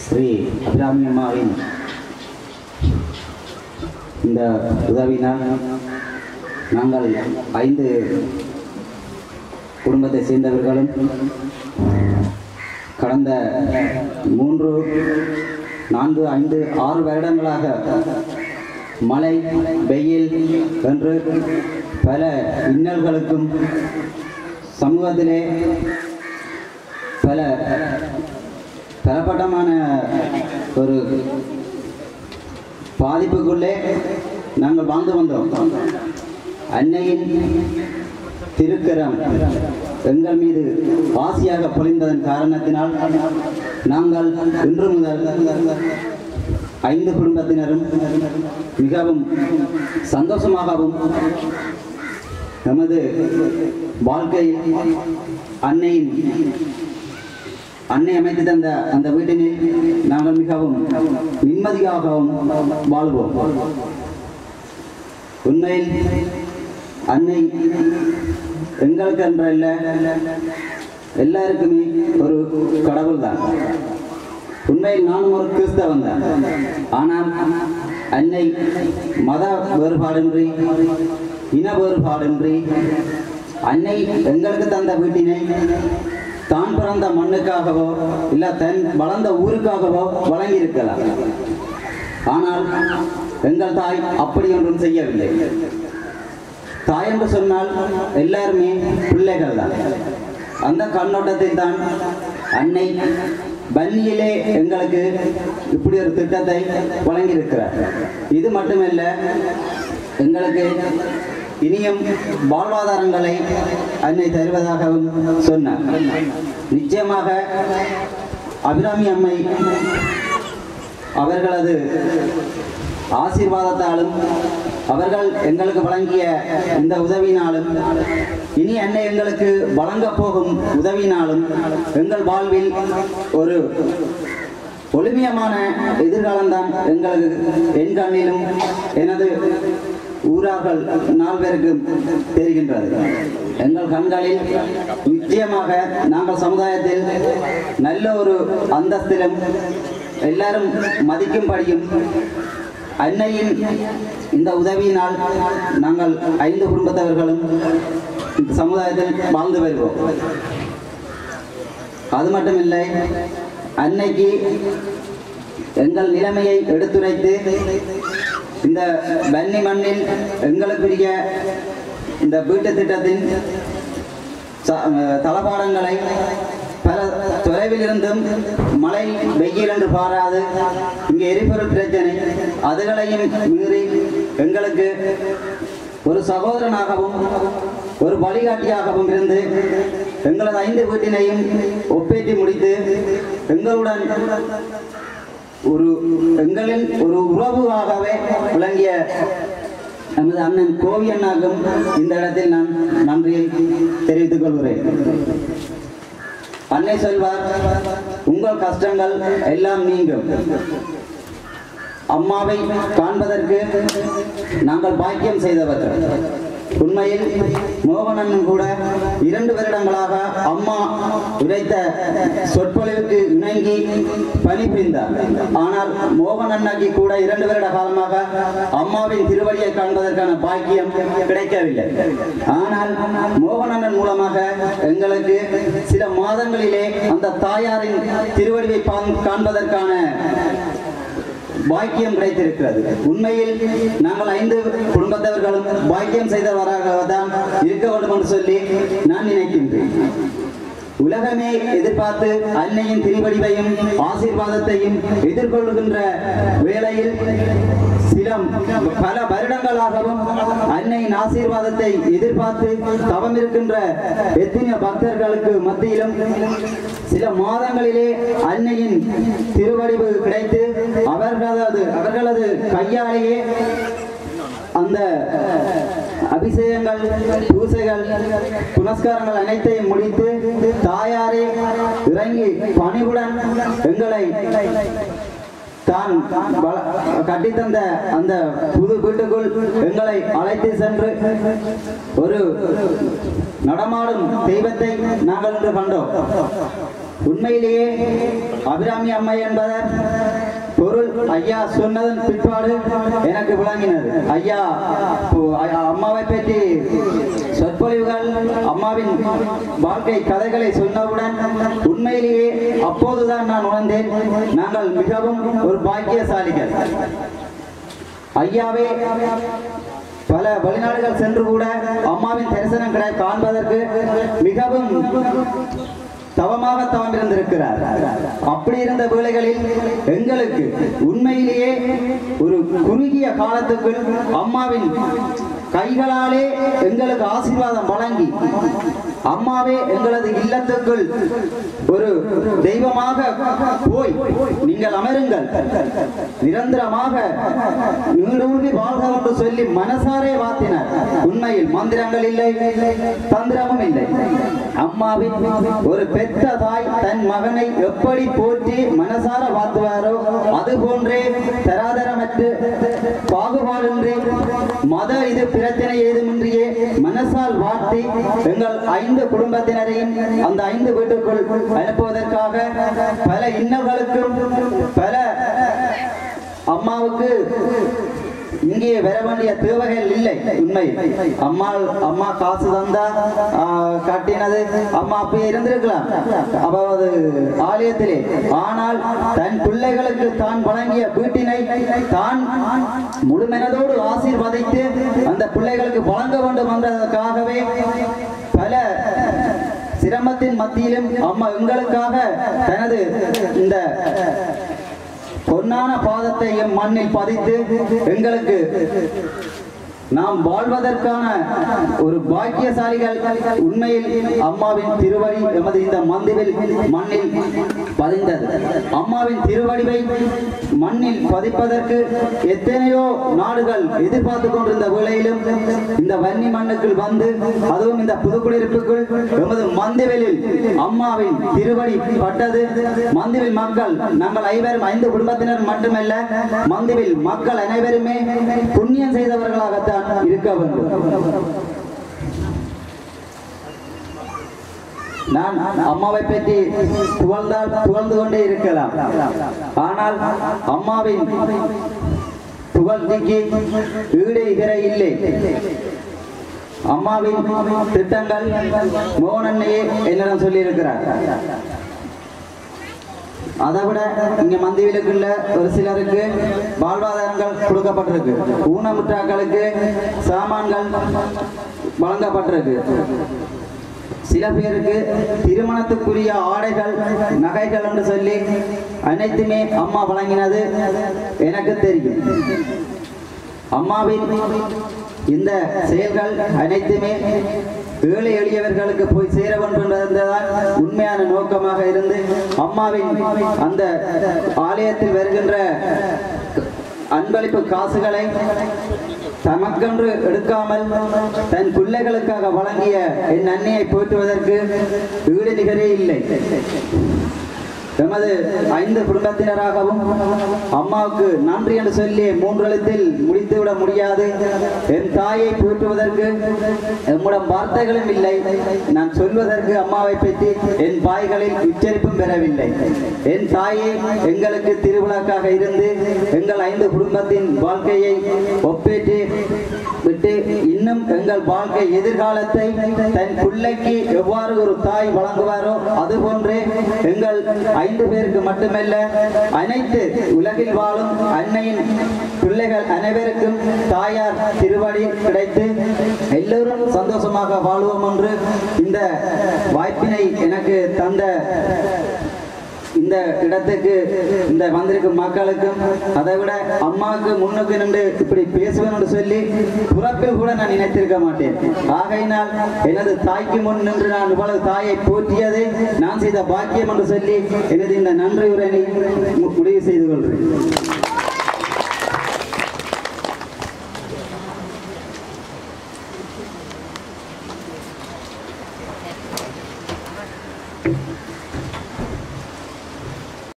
ஸ்ரீ அபிராமி அம்மாவின் இந்த உதவினால் நாங்கள் ஐந்து குடும்பத்தை சேர்ந்தவர்களும் கடந்த மூன்று நான்கு ஐந்து ஆறு வருடங்களாக மழை வெயில் என்று பல இன்னல்களுக்கும் சமூகத்திலே பல பலப்பட்டமான ஒரு பாதிப்புக்குள்ளே நாங்கள் வாழ்ந்து வந்தோம் அன்னையின் திருக்கரம் எங்கள் மீது ஆசியாக பொழிந்ததன் காரணத்தினால் நாங்கள் இன்று முதல் ஐந்து குடும்பத்தினரும் மிகவும் சந்தோஷமாகவும் நமது வாழ்க்கையில் அன்னையின் அன்னை அமைத்து தந்த அந்த வீட்டினில் நாங்கள் மிகவும் நிம்மதியாகவும் வாழ்வோம் உண்மையில் அன்னை எங்களுக்கு என்றல்ல எல்லாருக்குமே ஒரு கடவுள் தான் உண்மையில் நானும் ஒரு கிறிஸ்தவன் தான் ஆனால் அன்னை மத வேறுபாடின்றி இன வேறுபாடின்றி அன்னை எங்களுக்கு தந்த வீட்டினை தான் பிறந்த மண்ணுக்காகவோ இல்ல தன் வளர்ந்த ஊருக்காகவோ வழங்கியிருக்கலாம் ஆனால் எங்கள் தாய் அப்படி ஒன்றும் செய்யவில்லை தாய் என்று சொன்னால் எல்லாருமே பிள்ளைகள் தான் அந்த கண்ணோட்டத்தில் தான் அன்னை பன்னியிலே எங்களுக்கு இப்படி ஒரு திட்டத்தை வழங்கியிருக்கிறார் இது மட்டுமல்ல எங்களுக்கு இனியும் வாழ்வாதாரங்களை அன்னை தருவதாகவும் சொன்னார் நிச்சயமாக அபிராமி அம்மை அவர்களது ஆசீர்வாதத்தாலும் அவர்கள் எங்களுக்கு வழங்கிய இந்த உதவினாலும் இனி அன்னை எங்களுக்கு வழங்கப் போகும் உதவினாலும் எங்கள் வாழ்வில் ஒரு ஒளிமியமான எதிர்காலம்தான் எங்களுக்கு என் கண்ணிலும் எனது ஊரார்கள் நால்வருக்கும் தெரிகின்றது எங்கள் கண்களில் நிச்சயமாக நாங்கள் சமுதாயத்தில் நல்ல ஒரு அந்தஸ்திலும் எல்லாரும் மதிக்கும்படியும் அன்னையின் இந்த உதவியினால் நாங்கள் ஐந்து குடும்பத்தவர்களும் இந்த சமுதாயத்தில் வாழ்ந்து வருவோம் அது மட்டுமில்லை அன்னைக்கு எங்கள் நிலைமையை எடுத்துரைத்து இந்த வன்னி மண்ணில் எங்களுக்குரிய இந்த வீட்டு திட்டத்தின் ச- அஹ் தளபாடங்களை பல தொலைவில் இருந்தும் மழை வெயில் என்று பாராது இங்கே எரிபொருள் பிரச்சனை அதுகளையும் மீறி எங்களுக்கு ஒரு சகோதரனாகவும் ஒரு வழிகாட்டியாகவும் இருந்து எங்களது ஐந்து வீட்டினையும் ஒப்பேற்றி முடித்து எங்களுடன் ஒரு எங்களின் ஒரு உறவுவாகவே விளங்கிய நமது அண்ணன் கோவி அண்ணாக்கும் இந்த இடத்தில் நான் நன்றியை தெரிவித்துக் கொள்கிறேன் அன்னை சொல்வார் உங்கள் கஷ்டங்கள் எல்லாம் நீங்கும் அம்மாவை காண்பதற்கு நாங்கள் பாக்கியம் செய்தவர்கள் உண்மையில் மோகனன் கூட இரண்டு வருடங்களாக அம்மா உரைத்த சொற்பொழிவுக்கு இணங்கி பணிபுரிந்தார் ஆனால் மோகன் அண்ணாக்கு கூட இரண்டு வருட காலமாக அம்மாவின் திருவடியை காண்பதற்கான பாக்கியம் கிடைக்கவில்லை ஆனால் மோகன் அண்ணன் மூலமாக எங்களுக்கு சில மாதங்களிலே அந்த தாயாரின் திருவடியை பான்- காண்பதற்கான பாக்கியம் கிடைத்திருக்கிறது உண்மையில் நாங்கள் ஐந்து குடும்பத்தவர்களும் பாக்கியம் செய்தவராக தான் இருக்க வேண்டும் என்று சொல்லி நான் நினைக்கின்றேன் உலகமே எதிர்பார்த்து அன்னையின் திருவடிவையும் ஆசீர்வாதத்தையும் எதிர்கொள்கின்ற வேளையில் சில பல வருடங்களாகவும் அன்னையின் ஆசீர்வாதத்தை எதிர்பார்த்து தவம் இருக்கின்ற எத்தனை பக்தர்களுக்கு மத்தியிலும் சில மாதங்களிலே அன்னையின் திருவடிவு கிடைத்து அவர்களது அவர்களது கையாலேயே அந்த அபிஷேகங்கள் பூசைகள் புனஸ்காரங்கள் அனைத்தையும் முடித்து தாயாரே இறங்கி பணிவுடன் எங்களை தான் வள- கட்டித்தந்த அந்த புது வீட்டுக்குள் எங்களை அழைத்து சென்று ஒரு நடமாடும் தெய்வத்தை நாங்கள் இன்று கண்டோம் உண்மையிலேயே அபிராமி அம்மை என்பதர் பொருள் ஐயா சொன்னதன் பிற்பாடு எனக்கு விளங்கினது ஐயா இப்போ ஐயா அம்மாவை பற்றி சொற்பொழிவுகள் அம்மாவின் வாழ்க்கை கதைகளை சொன்னவுடன் உண்மையிலேயே அப்போதுதான் நான் உணர்ந்தேன் நாங்கள் மிகவும் ஒரு பாக்கியசாலிகள் ஐயாவே பல வெளிநாடுகள் சென்று கூட அம்மாவின் தரிசனம் கிடை காண்பதற்கு மிகவும் தவமாக தவம் இருந்திருக்கிறார் அப்படி இருந்த வேளைகளில் எங்களுக்கு உண்மையிலேயே ஒரு குறுகிய காலத்துக்குள் அம்மாவின் கைகளாலே எங்களுக்கு ஆசீர்வாதம் வழங்கி அம்மாவே எங்களது இல்லத்துக்குள் ஒரு தெய்வமாக போய் நீங்கள் அமருங்கள் நிரந்தரமாக நீடூழி வாழ்க என்று சொல்லி மனசாரே வாத்தினார் உண்மையில் மந்திரங்கள் இல்லை தந்திரமும் இல்லை அம்மாவின் ஒரு பெத்த தாய் தன் மகனை எப்படி போற்றி மனசார வாத்துவாரோ அது போன்றே தராதரமற்று பாகுபாடின்றி மத இது பிரச்சனை ஏதுமின்றியே மனசால் வாட்டி எங்கள் ஐந்து குடும்பத்தினரையும் அந்த ஐந்து வீட்டுக்குள் அனுப்புவதற்காக பல இன்னல்களுக்கும் பல அம்மாவுக்கு இங்கே வர வேண்டிய தேவைகள் இல்லை உண்மை அம்மா அம்மா காசு தந்தா ஆ, கட்டினது அம்மா அப்பயே இருந்திருக்கலாம் அதாவது ஆலயத்திலே ஆனால் தன் பிள்ளைகளுக்கு தான் வழங்கிய வீட்டினை தான் முழுமனதோடு ஆசீர்வதித்து அந்த பிள்ளைகளுக்கு வழங்க வேண்டும் என்றதற்காகவே பல சிரமத்தின் மத்தியிலும் அம்மா எங்களுக்காக தனது இந்த பொன்னான பாதத்தை எம் மண்ணில் பதித்து எங்களுக்கு நாம் வாழ்வதற்கான ஒரு பாக்கியசாலிகள் உண்மையில் அம்மாவின் திருவடி எமது இந்த மந்திவில் மண்ணில் பதிந்தது அம்மாவின் திருவடிவை மண்ணில் பதிப்பதற்கு எத்தனையோ நாடுகள் எதிர்பார்த்து கொண்டிருந்த வேளையிலும் இந்த வன்னி மண்ணுக்குள் வந்து அதுவும் இந்த புதுக்குடியிருப்புக்குள் எமது மந்திவெளில் அம்மாவின் திருவடி பட்டது மந்திவில் மக்கள் நாங்கள் ஐவரும் ஐந்து குடும்பத்தினர் மட்டுமல்ல மந்திவில் மக்கள் அனைவருமே புண்ணியம் செய்தவர்களாகத்தான் இருக்க வேண்டும் நான் அம்மாவை பற்றி புகழ்ந்தால் புகழ்ந்து கொண்டே இருக்கலாம் ஆனால் அம்மாவின் புகழ்ச்சிக்கு ஈடு இகரை இல்லை அம்மாவின் திட்டங்கள் மோகனன்னையே என்னிடம் சொல்லியிருக்கிறார் அதை விட இங்க மந்திவிலுக்குள்ள ஒரு சிலருக்கு வாழ்வாதாரங்கள் கொடுக்கப்பட்டிருக்கு ஊனமுற்றாக்களுக்கு சாமான்கள் வழங்கப்பட்டிருக்கு சில பேருக்கு திருமணத்துக்குரிய ஆடைகள் நகைகள் என்று சொல்லி அனைத்துமே அம்மா வழங்கினது எனக்கு தெரியும் அம்மாவின் இந்த செயல்கள் அனைத்துமே ஏழை எளியவர்களுக்கு போய் சேர வேண்டும் என்பதுதான் உண்மையான நோக்கமாக இருந்து அம்மாவின் அந்த ஆலயத்தில் வருகின்ற அன்பளிப்பு காசுகளை தமக்கென்று எடுக்காமல் தன் பிள்ளைகளுக்காக வழங்கிய என் அன்னையை போற்றுவதற்கு ஈடு நிகரே இல்லை எமது ஐந்து குடும்பத்தினராகவும் அம்மாவுக்கு நன்றி என்று சொல்லி மூன்றெழுத்தில் முடித்துவிட முடியாது என் தாயை போற்றுவதற்கு எம்மிடம் வார்த்தைகளும் இல்லை நான் சொல்வதற்கு அம்மாவை பற்றி என் வாய்களில் உச்சரிப்பும் பெறவில்லை என் தாயே எங்களுக்கு திருவிழாக்காக இருந்து எங்கள் ஐந்து குடும்பத்தின் வாழ்க்கையை ஒப்பேற்று விட்டு இன்னும் எங்கள் வாழ்க்கை எதிர்காலத்தை தன் பிள்ளைக்கு எவ்வாறு ஒரு தாய் வழங்குவாரோ அதுபோன்றே எங்கள் ஐந்து பேருக்கு மட்டுமல்ல அனைத்து உலகில் வாழும் அன்னையின் பிள்ளைகள் அனைவருக்கும் தாயார் திருவடி கிடைத்து எல்லோரும் சந்தோஷமாக வாழ்வோம் என்று இந்த வாய்ப்பினை எனக்கு தந்த இந்த இடத்துக்கு இந்த வந்திருக்கும் மக்களுக்கும் அதை விட அம்மாவுக்கு முன்னுக்கு நின்று இப்படி பேசுவேன் என்று சொல்லி புறப்பில் கூட நான் நினைத்திருக்க மாட்டேன் ஆகையினால் எனது தாய்க்கு முன் நின்று நான் இவ்வளவு தாயை போற்றியதை நான் செய்த பாக்கியம் என்று சொல்லி எனது இந்த நன்றி உரையை மு- முடிவு செய்து கொள்கிறேன்